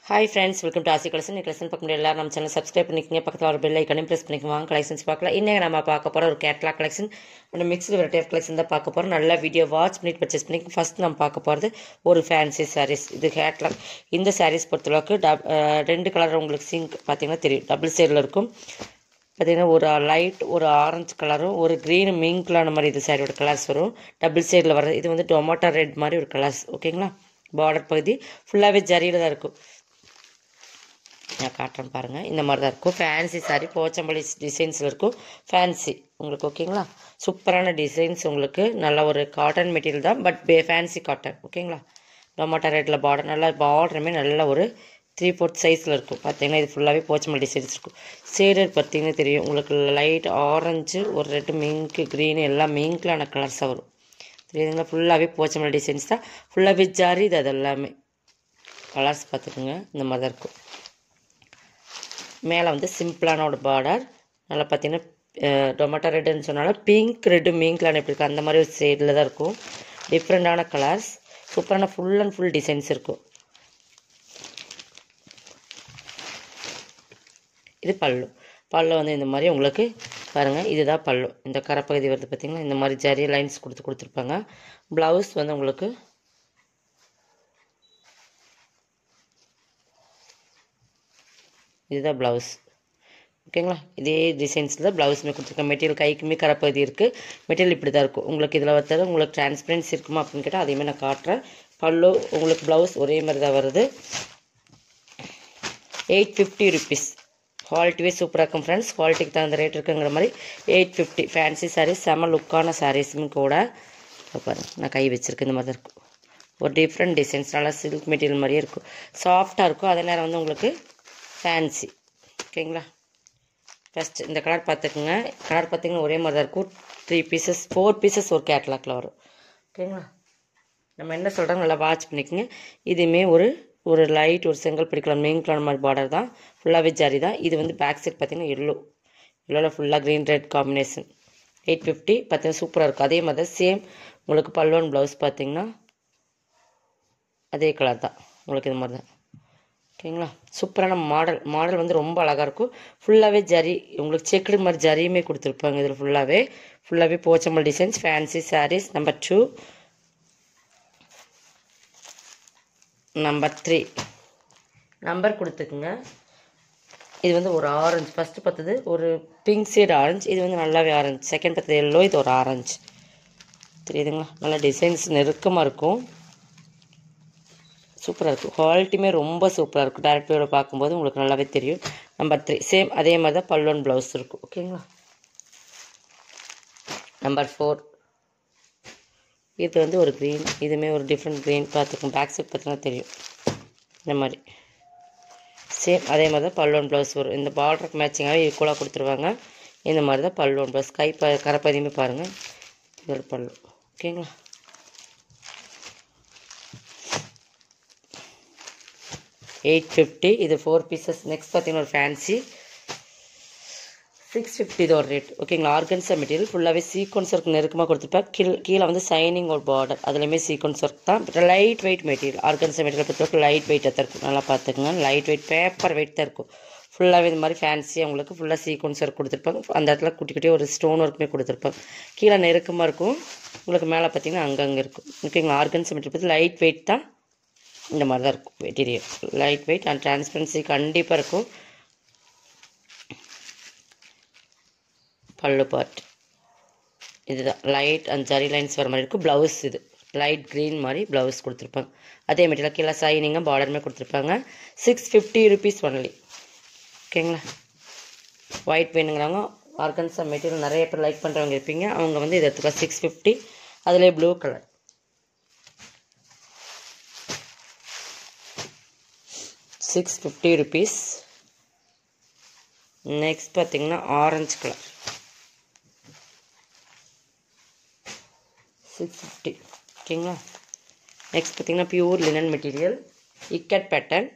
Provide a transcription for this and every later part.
hi friends welcome to Aasi collection collection பார்க்க முடியல எல்லாரும் நம்ம சேனல் சப்ஸ்கிரைப் பண்ணிக்கங்க பக்கத்தில் ஒரு பெல் ஐக்கனையும் ப்ரெஸ் பண்ணிக்கோங்க வாங்க கலெக்ஷன்ஸ் பார்க்கலாம் இன்னைக்கு நம்ம பார்க்க போகிற ஒரு கேட்லாக் கலெக்ஷன் ஒரு மிக்ஸ்டு வெரைட்டி ஆஃப் கலெக்ஷன் தான் பார்க்க போகிறோம் நல்ல வீடியோ வாட்ச் பண்ணிட்டு பர்ச்சேஸ் பண்ணி ஃபர்ஸ்ட் நம்ம பார்க்க போகிறது ஒரு ஃபேன்சி சாரீஸ் இது கேட்லாக் இந்த சாரீஸ் பொறுத்தளவுக்கு டப் அஹ் ரெண்டு கலர் உங்களுக்கு சிங்க் பார்த்தீங்கன்னா தெரியும் டபுள் சைடில் இருக்கும் பார்த்தீங்கன்னா ஒரு லைட் ஒரு ஆரஞ்சு கலரும் ஒரு க்ரீன் மிங்க்லான மாதிரி இது சாரியோட கலர்ஸ் வரும் டபுள் சைடில் வர்றது இது வந்து டொமேட்டோ ரெட் மாதிரி ஒரு கலர்ஸ் ஓகேங்களா பார்டர் பகுதி ஃபுல்லாகவே ஜரியில் தான் இருக்கும் நான் காட்டுறேன் பாருங்கள் இந்த மாதிரி தான் இருக்கும் ஃபேன்சி சாரி போச்சம்பள்ளி டிசைன்ஸில் இருக்கும் ஃபேன்சி உங்களுக்கு ஓகேங்களா சூப்பரான டிசைன்ஸ் உங்களுக்கு நல்ல ஒரு காட்டன் மெட்டீரியல் தான் பட் பே ஃபேன்சி காட்டன் ஓகேங்களா டொமேட்டோ ரெட்டில் பார்டர் நல்லா பார்டருமே நல்ல ஒரு த்ரீ ஃபோர்த் சைஸில் இருக்கும் பார்த்தீங்கன்னா இது ஃபுல்லாகவே போச்சம்பள்ளி டிசைன்ஸ் இருக்கும் ஷேடட் பார்த்தீங்கன்னா தெரியும் உங்களுக்கு லைட் ஆரஞ்சு ஒரு ரெட்டு மிங்க்கு க்ரீன் எல்லாம் மிங்க்லான கலர்ஸாக வரும் தெரியுதுங்களா ஃபுல்லாகவே போச்சம்பள்ளி டிசைன்ஸ் தான் ஃபுல்லாகவே ஜாரி இது அது எல்லாமே கலர்ஸ் பார்த்துக்குங்க இந்த மாதிரி தான் இருக்கும் மேலே வந்து சிம்பிளான ஒரு பார்டர் நல்லா பார்த்தீங்கன்னா டொமேட்டோ ரெட்டுன்னு சொன்னாலும் பிங்க் ரெட்டு மீங்க்லான எப்படி இருக்குது அந்த மாதிரி ஒரு சைடில் தான் இருக்கும் டிஃப்ரெண்ட்டான கலர்ஸ் சூப்பரான ஃபுல் அண்ட் ஃபுல் டிசைன்ஸ் இருக்கும் இது பல்லு பல்லு வந்து இந்த மாதிரி உங்களுக்கு பாருங்கள் இதுதான் பல்லு இந்த கரப்பகுதி வருது பார்த்தீங்கன்னா இந்த மாதிரி ஜரி லைன்ஸ் கொடுத்து கொடுத்துருப்பாங்க ப்ளவுஸ் வந்து உங்களுக்கு இதுதான் ப்ளவுஸ் ஓகேங்களா இதே டிசைன்ஸில் ப்ளவுஸுமே கொடுத்துருக்கேன் மெட்டீரியல் கைக்குமே கரப்பகுதி இருக்குது மெட்டீரியல் இப்படி தான் இருக்கும் உங்களுக்கு இதில் வந்து உங்களுக்கு டிரான்ஸ்பரன்ஸ் இருக்குமா அப்படின்னு கேட்டால் அதேமாதிரி நான் காட்டுறேன் பல்லு உங்களுக்கு ப்ளவுஸ் ஒரே மாதிரி தான் வருது எயிட் ஃபிஃப்டி ருபீஸ் குவாலிட்டியே சூப்பராக இருக்கும் ஃப்ரெண்ட்ஸ் குவாலிட்டிக்கு தகுந்த ரேட் இருக்குங்கிற மாதிரி எயிட் ஃபிஃப்டி ஃபேன்சி சாரீஸ் செம லுக்கான சாரீஸும் கூட பாருங்க நான் கை வச்சுருக்கேன் இந்த மாதிரி தான் இருக்கும் ஒரு டிஃப்ரெண்ட் டிசைன்ஸ் நல்லா சில்க் மெட்டீரியல் மாதிரியே இருக்கும் சாஃப்டாக இருக்கும் அதே நேரம் வந்து உங்களுக்கு ஃபேன்சி ஓகேங்களா ஃபஸ்ட் இந்த கலர் பார்த்துக்குங்க கலர் பார்த்தீங்கன்னா ஒரே மாதிரி தான் இருக்கும் த்ரீ பீசஸ் ஃபோர் பீசஸ் ஒரு கேட்லாக்கில் வரும் ஓகேங்களா நம்ம என்ன சொல்கிறோம் நல்லா வாட்ச் பண்ணிக்கோங்க இதுவுமே ஒரு ஒரு லைட் ஒரு செங்கல் பிடிக்கலாம் மெயின் கலர் மாதிரி பார்டர் தான் ஃபுல்லாகவே ஜாரி தான் இது வந்து பேக் சைட் பார்த்தீங்கன்னா எல்லோ எல்லோவில் ஃபுல்லாக green red combination eight fifty பார்த்தீங்கன்னா சூப்பராக இருக்கும் அதே மாதிரி தான் சேம் உங்களுக்கு பல்லுவன் ப்ளவுஸ் பார்த்தீங்கன்னா அதே கலர் தான் உங்களுக்கு இது மாதிரி தான் ஓகேங்களா சூப்பரான மாடல் மாடல் வந்து ரொம்ப அழகாக இருக்கும் ஃபுல்லாகவே ஜரி உங்களுக்கு செக்குடு மாதிரி ஜரியுமே கொடுத்துருப்பாங்க இதில் ஃபுல்லாகவே ஃபுல்லாகவே Pochampally designs fancy saris number two number three number கொடுத்துக்குங்க இது வந்து ஒரு ஆரஞ்சு ஃபஸ்ட்டு பார்த்தது ஒரு பிங்க் சைடு ஆரஞ்சு இது வந்து நல்லாவே ஆரஞ்சு செகண்ட் பார்த்தது எல்லோ இது ஒரு ஆரஞ்சு தெரியுதுங்களா நல்லா டிசைன்ஸ் நெருக்கமாக இருக்கும் சூப்பராக இருக்கும் குவாலிட்டியுமே ரொம்ப சூப்பராக இருக்கும் டேரக்ட் வியூவில் பார்க்கும்போது உங்களுக்கு நல்லாவே தெரியும் நம்பர் த்ரீ சேம் அதே மாதிரி தான் பல்லுவன் ப்ளவுஸ் இருக்கும் ஓகேங்களா நம்பர் ஃபோர் இது வந்து ஒரு க்ரீன் இதுவுமே ஒரு டிஃப்ரெண்ட் க்ரீன் பார்த்துக்கோங்க பேக் சைட் பார்த்தீங்கன்னா தெரியும் இந்த மாதிரி சேம் அதே மாதிரி தான் பல்லுவன் ப்ளவுஸ் வரும் இந்த பார்டருக்கு மேட்சிங்காகவே ஈக்குவலாக கொடுத்துருவாங்க இந்த மாதிரி தான் பல்லுவன் ப்ளவுஸ் கை ப கரப்பதியுமே பாருங்கள் இது ஒரு பல்லு ஓகேங்களா எயிட் ஃபிஃப்டி இது ஃபோர் பீசஸ் நெக்ஸ்ட் பார்த்தீங்கன்னா ஒரு ஃபேன்சி சிக்ஸ் ஃபிஃப்டி இது ஒரு ரேட் ஓகேங்களா ஆர்கன்ஸா மெட்டீரியல் ஃபுல்லாகவே சீக்வன்ஸ் ஒர்க் நெருக்கமாக கொடுத்துருப்பேன் கீழ் கீழே வந்து சைனிங் ஒரு பார்டர் அதுலேயுமே சீக்வன்ஸ் ஒர்க் தான் light weight material organza material பொறுத்தவரைக்கும் லைட் வெயிட்டாக தான் இருக்கும் நல்லா பார்த்துக்குங்க லைட் வெயிட் பேப்பர் வெயிட் தான் இருக்கும் ஃபுல்லாகவே இந்த மாதிரி ஃபேன்சியாக உங்களுக்கு ஃபுல்லாக சீக்வன்ஸ் ஒர்க் கொடுத்துருப்பாங்க அந்த இடத்துல குட்டி குட்டி ஒரு ஸ்டோன் ஒர்க்குமே கொடுத்துருப்பாங்க கீழே நெருக்கமாக இருக்கும் உங்களுக்கு மேலே பார்த்தீங்கன்னா அங்கங்கே இருக்கும் ஓகேங்களா ஆர்கன்ஸா மெட்டீரியல் பற்றி லைட் வெயிட் தான் இந்த மாதிரி தான் இருக்கும் material light weight and transparency கண்டிப்பாக இருக்கும் பல்லு பார்ட் இதுதான் லைட் அண்ட் ஜரி லைன்ஸ் வர மாதிரி இருக்கும் ப்ளவுஸ் இது லைட் க்ரீன் மாதிரி ப்ளவுஸ் கொடுத்துருப்பாங்க அதே மெட்டீரியல் கீழே சைனிங்காக பார்டருமே கொடுத்துருப்பாங்க சிக்ஸ் ஃபிஃப்டி ருபீஸ் ஒன்லி ஓகேங்களா ஒயிட் வேணுங்கிறவங்க ஆர்கன்ஸா மெட்டீரியல் நிறைய பேர் லைக் பண்ணுறவங்க இருப்பீங்க அவங்க வந்து இதை எடுத்துக்கலாம் சிக்ஸ் ஃபிஃப்டி அதிலே blue colour six fifty rupees next பார்த்தீங்கன்னா ஆரஞ்சு கலர் சிக்ஸ் ஃபிஃப்டி ஓகேங்களா நெக்ஸ்ட் பார்த்தீங்கன்னா pure linen material ikat pattern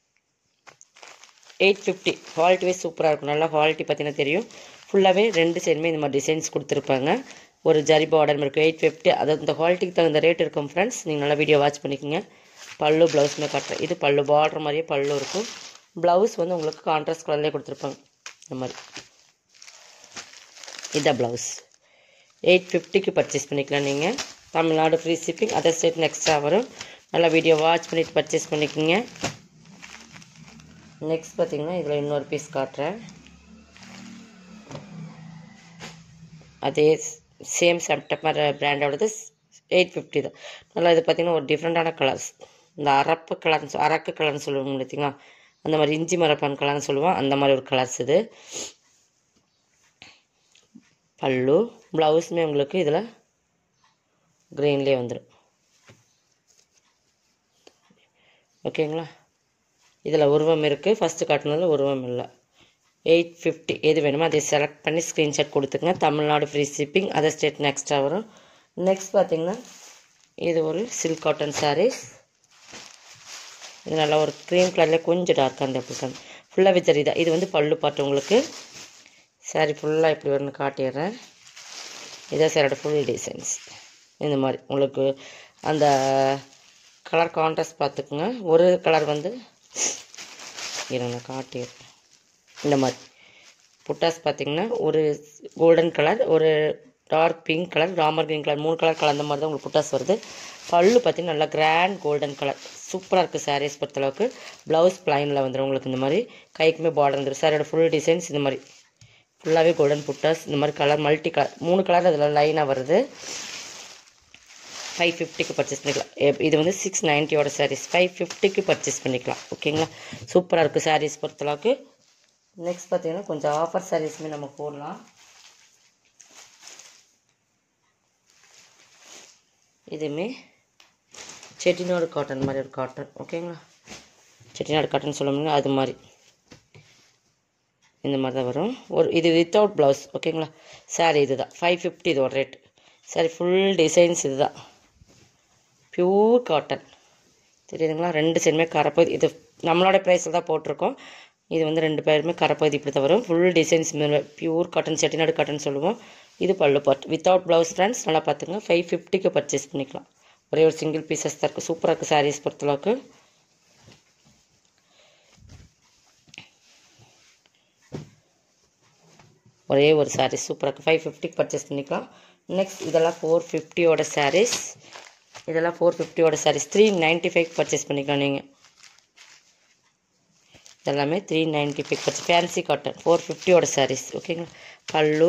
eight fifty quality wise சூப்பராக இருக்கும் நல்லா குவாலிட்டி பார்த்தீங்கன்னா தெரியும் ஃபுல்லாகவே ரெண்டு சைடுமே இந்த மாதிரி டிசைன்ஸ் கொடுத்துருப்பாங்க ஒரு ஜரி பார்டர் இருக்கும் எயிட் ஃபிஃப்டி அது அந்த குவாலிட்டிக்கு தகுந்த ரேட் இருக்கும் ஃப்ரெண்ட்ஸ் நீங்கள் நல்லா வீடியோ வாட்ச் பண்ணிக்கோங்க பல்லு ப்ளவுஸுமே காட்டுறேன் இது பல்லு பார்டர் மாதிரியே பல்லு இருக்கும் ப்ளவுஸ் வந்து உங்களுக்கு கான்ட்ராஸ்ட் கலர்லேயே கொடுத்துருப்பாங்க இந்த மாதிரி இதான் ப்ளவுஸ் எயிட் ஃபிஃப்டிக்கு பர்ச்சேஸ் பண்ணிக்கலாம் நீங்கள் Tamil Nadu free shipping other state extra வரும் நல்லா வீடியோ வாட்ச் பண்ணிவிட்டு பர்ச்சேஸ் பண்ணிக்கோங்க நெக்ஸ்ட் பார்த்தீங்கன்னா இதில் இன்னொரு பீஸ் காட்டுறேன் அதே சேம் செப்டம்பர் பிராண்டோடது எயிட் ஃபிஃப்டி தான் நல்லா இது பார்த்திங்கன்னா ஒரு டிஃப்ரெண்ட்டான கலர்ஸ் இந்த அரப்பு கலர் அரக்கு கலர்னு சொல்லுவாங்க பார்த்தீங்களா அந்த மாதிரி இஞ்சி மரப்பான் கலர்னு சொல்லுவோம் அந்த மாதிரி ஒரு கலர்ஸ் இது பல்லு ப்ளவுஸுமே உங்களுக்கு இதில் க்ரீன்லேயே வந்துடும் ஓகேங்களா இதில் உருவம் இருக்குது ஃபஸ்ட்டு காட்டினதில் உருவம் இல்லை எயிட் ஃபிஃப்டி எது வேணுமோ அதை செலக்ட் பண்ணி ஸ்க்ரீன்ஷாட் கொடுத்துங்க Tamil Nadu free shipping other state நெக்ஸ்ட்டாக வரும் நெக்ஸ்ட் பார்த்தீங்கன்னா இது ஒரு சில்க் காட்டன் சாரீஸ் இது நல்லா ஒரு க்ரீம் கலரில் கொஞ்சம் டார்க்காக இருந்தால் எப்படி ஃபுல்லாக வித் தான் இது வந்து பல்லு பாட்டு உங்களுக்கு சாரி ஃபுல்லாக இப்படி வரும்னு காட்டிடுறேன் இதான் சாரோட ஃபுல் டிசைன்ஸ் இந்த மாதிரி உங்களுக்கு அந்த கலர் கான்ட்ராஸ்ட் பார்த்துக்குங்க ஒரு கலர் வந்து இருங்க காட்டிடுறேன் இந்த மாதிரி புட்டாஸ் பார்த்திங்கன்னா ஒரு கோல்டன் கலர் ஒரு dark pink colour Ramar green colour மூணு கலர் கலந்த மாதிரி தான் உங்களுக்கு புட்டாஸ் வருது பல்லு பார்த்திங்கன்னா நல்லா கிராண்ட் கோல்டன் கலர் சூப்பராக இருக்குது சாரீஸ் பொறுத்தளவுக்கு ப்ளவுஸ் ப்ளைனில் வந்துடும் உங்களுக்கு இந்த மாதிரி கைக்குமே பார்டர் வந்துடும் சாரியோட ஃபுல் டிசைன்ஸ் இந்த மாதிரி ஃபுல்லாகவே கோல்டன் புட்டாஸ் இந்த மாதிரி கலர் மல்டி கலர் மூணு கலர் அதில் லைனாக வருது ஃபைவ் ஃபிஃப்டிக்கு பர்ச்சேஸ் பண்ணிக்கலாம் எப்- இது வந்து சிக்ஸ் நைன்ட்டியோட சாரீஸ் ஃபைவ் ஃபிஃப்டிக்கு பர்ச்சேஸ் பண்ணிக்கலாம் ஓகேங்களா சூப்பராக இருக்குது சாரீஸ் பொறுத்தளவுக்கு நெக்ஸ்ட் பார்த்தீங்கன்னா கொஞ்சம் ஆஃபர் சாரீஸுமே நம்ம போடலாம் இதுவுமே செட்டிநாடு காட்டன் மாதிரி ஒரு காட்டன் ஓகேங்களா செட்டிநாடு காட்டன் சொல்லுவாங்க அது மாதிரி இந்த மாதிரி தான் வரும் ஒரு இது வித்தவுட் ப்ளவுஸ் ஓகேங்களா சாரி இது தான் ஃபைவ் ஃபிஃப்டி இதோட ரேட் சாரி ஃபுல் டிசைன்ஸ் இது தான் பியூர் காட்டன் தெரியுதுங்களா ரெண்டு சைடுமே கரப்பகுதி இது நம்மளோட ப்ரைஸில் தான் போட்டிருக்கோம் இது வந்து ரெண்டு பேருமே கரப்பகுதி இப்படி தான் வரும் full designs pure cotton Chettinad cotton சொல்லுவோம் இது பல்லு பாட் வித்தவுட் ப்ளவுஸ் ஃப்ரெண்ட்ஸ் நல்லா பார்த்துங்க ஃபைவ் ஃபிஃப்டிக்கு பர்ச்சேஸ் பண்ணிக்கலாம் ஒரே ஒரு சிங்கிள் பீசஸ் தான் இருக்குது சூப்பராக இருக்குது சாரீஸ் பொறுத்தளவுக்கு ஒரே ஒரு சாரீஸ் சூப்பராக இருக்குது ஃபைவ் ஃபிஃப்டிக்கு பர்ச்சேஸ் பண்ணிக்கலாம் நெக்ஸ்ட் இதெல்லாம் ஃபோர் ஃபிஃப்டியோட சாரீஸ் இதெல்லாம் ஃபோர் ஃபிஃப்டியோட saris three ninety five purchase பண்ணிக்கலாம் நீங்கள் இதெல்லாமே three ninety five purchase fancy cotton four ஃபிஃப்டியோட சாரீஸ் ஓகேங்களா பல்லு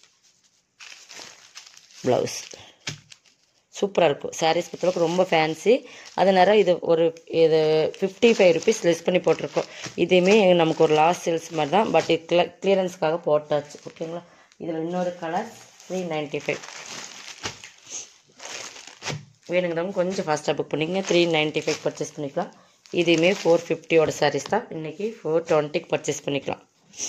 ப்ளவுஸ் சூப்பராக இருக்கும் சாரீஸ் பொறுத்தளவுக்கு ரொம்ப ஃபேன்சி அதனால இது ஒரு இது ஃபிஃப்டி ஃபைவ் ருபீஸ் லெஸ் பண்ணி போட்டிருக்கோம் இதுவுமே நமக்கு ஒரு லாஸ்ட் சேல்ஸ் மாதிரி தான் பட் இது கிள கிளியரன்ஸ்க்காக போட்டாச்சு ஓகேங்களா இதில் இன்னொரு கலர் த்ரீ நைன்ட்டி ஃபைவ் வேணுங்கிறவங்க கொஞ்சம் ஃபாஸ்ட்டாக புக் பண்ணிக்கங்க த்ரீ நைன்ட்டி ஃபைவ் பர்ச்சேஸ் பண்ணிக்கலாம் இதுவுமே ஃபோர் ஃபிஃப்டியோட சாரீஸ் தான் இன்றைக்கி ஃபோர் டுவெண்ட்டிக்கு பர்ச்சேஸ் பண்ணிக்கலாம்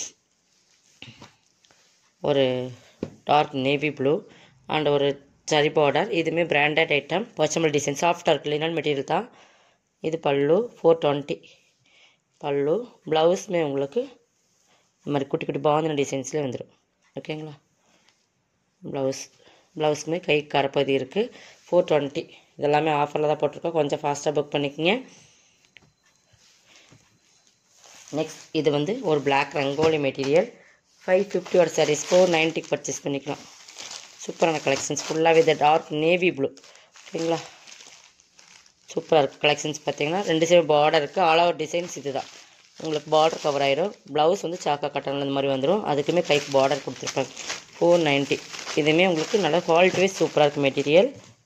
ஒரு டார்க் நேவி ப்ளூ அண்ட் ஒரு சரி பார்டர் இதுவுமே பிராண்டட் ஐட்டம் பர்ச்சமல் டிசைன் சாஃப்டாக இருக்கு லினன் மெட்டீரியல் தான் இது பல்லு ஃபோர் டுவெண்ட்டி பல்லு ப்ளவுஸுமே உங்களுக்கு இந்த மாதிரி குட்டி குட்டி பாந்தின டிசைன்ஸ்லேயே வந்துடும் ஓகேங்களா ப்ளவுஸ் ப்ளவுஸுமே கை கரப்பகுதி இருக்குது ஃபோர் டுவெண்ட்டி இதெல்லாமே ஆஃபரில் தான் போட்டிருக்கோம் கொஞ்சம் ஃபாஸ்ட்டாக புக் பண்ணிக்கங்க நெக்ஸ்ட் இது வந்து ஒரு பிளாக் ரங்கோலி மெட்டீரியல் ஃபைவ் ஃபிஃப்டியோட சாரீஸ் ஃபோர் நைன்ட்டிக்கு பர்ச்சேஸ் பண்ணிக்கலாம் சூப்பரான கலெக்ஷன்ஸ் ஃபுல்லாகவே இது டார்க் நேவி ப்ளூ ஓகேங்களா சூப்பராக இருக்குது கலெக்ஷன்ஸ் பார்த்தீங்கன்னா ரெண்டு சைடு பார்டர் இருக்குது ஆல் ஓவர் டிசைன்ஸ் இது தான் உங்களுக்கு பார்டர் கவர் ஆயிரும் ப்ளவுஸ் வந்து சாக்கா கட்டனில் இந்த மாதிரி வந்துடும் அதுக்குமே கைக்கு பார்டர் கொடுத்துருப்பாங்க ஃபோர் நைன்ட்டி இதுவுமே உங்களுக்கு நல்லா குவாலிட்டியே சூப்பராக இருக்குது மெட்டீரியல்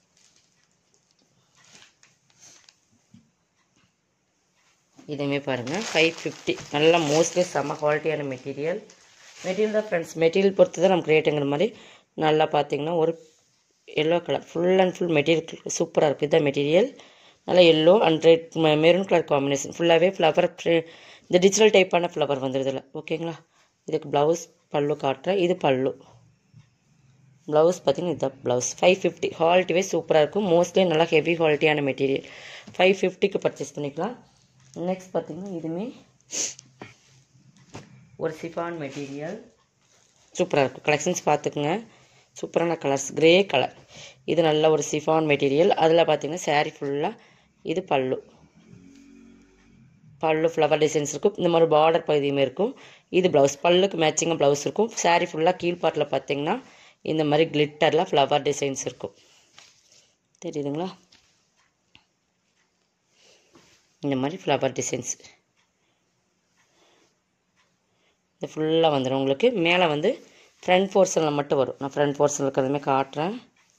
இதுவுமே பாருங்கள் ஃபைவ் ஃபிஃப்டி நல்லா மோஸ்ட்லி செம்ம குவாலிட்டியான மெட்டீரியல் மெட்டீரியல் தான் ஃப்ரெண்ட்ஸ் மெட்டீரியல் பொறுத்து தான் நமக்கு ரேட்டுங்கிற மாதிரி நல்லா பார்த்தீங்கன்னா ஒரு yellow colour full and full material சூப்பராக இருக்குது இதுதான் மெட்டீரியல் நல்லா yellow and red maroon colour combination ஃபுல்லாகவே ஃப்ளவர் இந்த டிஜிட்டல் டைப்பான ஃப்ளவர் வந்துடுதுல ஓகேங்களா இதுக்கு ப்ளவுஸ் பல்லு காட்டுறேன் இது பல்லு ப்ளவுஸ் பார்த்தீங்கன்னா இதுதான் ப்ளவுஸ் ஃபைவ் ஃபிஃப்டி குவாலிட்டிவே சூப்பராக இருக்கும் மோஸ்ட்லி நல்லா ஹெவி குவாலிட்டியான மெட்டீரியல் ஃபைவ் ஃபிஃப்டிக்கு பர்ச்சேஸ் பண்ணிக்கலாம் நெக்ஸ்ட் பார்த்தீங்கன்னா இதுவுமே ஒரு சிஃபான் மெட்டீரியல் சூப்பராக இருக்கும் கலெக்ஷன்ஸ் பார்த்துக்குங்க சூப்பரான கலர்ஸ் கிரே கலர் இது நல்ல ஒரு சிஃபான் மெட்டீரியல் அதில் பார்த்தீங்கன்னா saree ஃபுல்லாக இது பல்லு பல்லு ஃப்ளவர் டிசைன்ஸ் இருக்கும் இந்த மாதிரி பார்டர் பகுதியுமே இருக்கும் இது ப்ளவுஸ் பல்லுக்கு மேட்சிங்காக ப்ளவுஸ் இருக்கும் saree ஃபுல்லாக கீழ்பாட்டில் பார்த்தீங்கன்னா இந்த மாதிரி கிளிட்டரில் ஃப்ளவர் டிசைன்ஸ் இருக்கும் தெரியுதுங்களா இந்த மாதிரி ஃப்ளவர் டிசைன்ஸ் இது ஃபுல்லாக வந்துடும் உங்களுக்கு மேலே வந்து ஃப்ரண்ட் போர்ஷனில் மட்டும் வரும் நான் ஃப்ரண்ட் போர்ஷனில் இருக்கிறதுமே காட்டுறேன்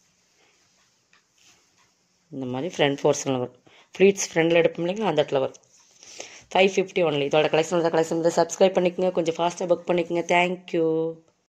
இந்த மாதிரி ஃப்ரண்ட் போர்ஷனில் வரும் ஃப்ளீட்ஸ் ஃப்ரண்டில் எடுப்போம் இல்லைங்களா அந்த இடத்துல வரும் ஃபைவ் ஃபிஃப்டி ஒன்லி இதோட கலெக்ஷன் கலெக்ஷன் சப்ஸ்கிரைப் பண்ணிக்கோங்க கொஞ்சம் ஃபாஸ்ட்டாக புக் பண்ணிக்கோங்க தேங்க்யூ